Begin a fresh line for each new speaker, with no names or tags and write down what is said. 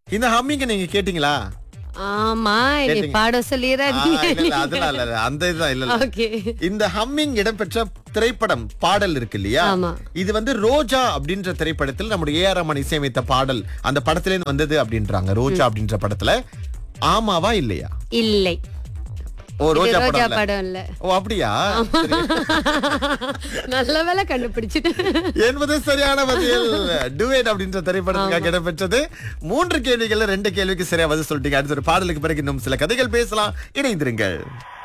இந்த ஹம்மிங்க நீங்க கேட்டீங்களா
ஆமா என்னை
கேட்டீங்க.
பாட
ஆ, இல்ல,
சொல்லிடாதீங்க
இல்ல, அதெல்லாம் இல்ல, இல்ல, அந்த இதுதான் இல்ல, இல்ல.
ஓகே
இந்த ஹம்மிங் இடம்பெற்ற திரைப்படம் பாடல் இருக்கு இல்லையா
ஆமா.
இது வந்து ரோஜா அப்படின்ற திரைப்படத்தில் நம்முடைய ஏஆர் ரமன் இசையமைத்த பாடல் அந்த படத்துல இருந்து வந்தது அப்படின்றாங்க ரோஜா அப்படின்ற படத்துல ஆமாவா இல்லையா
இல்லை
ஓ
இது
ரோஜா
ரோஜா
படம் இல்ல.
படம் இல்ல
ஓ அப்படியா சரி.
நல்ல வேலை கண்டுபிடிச்சிட்டு
என்பது சரியான பதில் டுவேட் அப்படின்ற திரைப்படத்துக்காக இடம்பெற்றது மூன்று கேள்விகள்ல ரெண்டு கேள்விக்கு சரியா பதில் சொல்லிட்டீங்க அடுத்த ஒரு பாடலுக்கு பிறகு இன்னும் சில கதைகள் பேசலாம் இணைந்திருங்கள்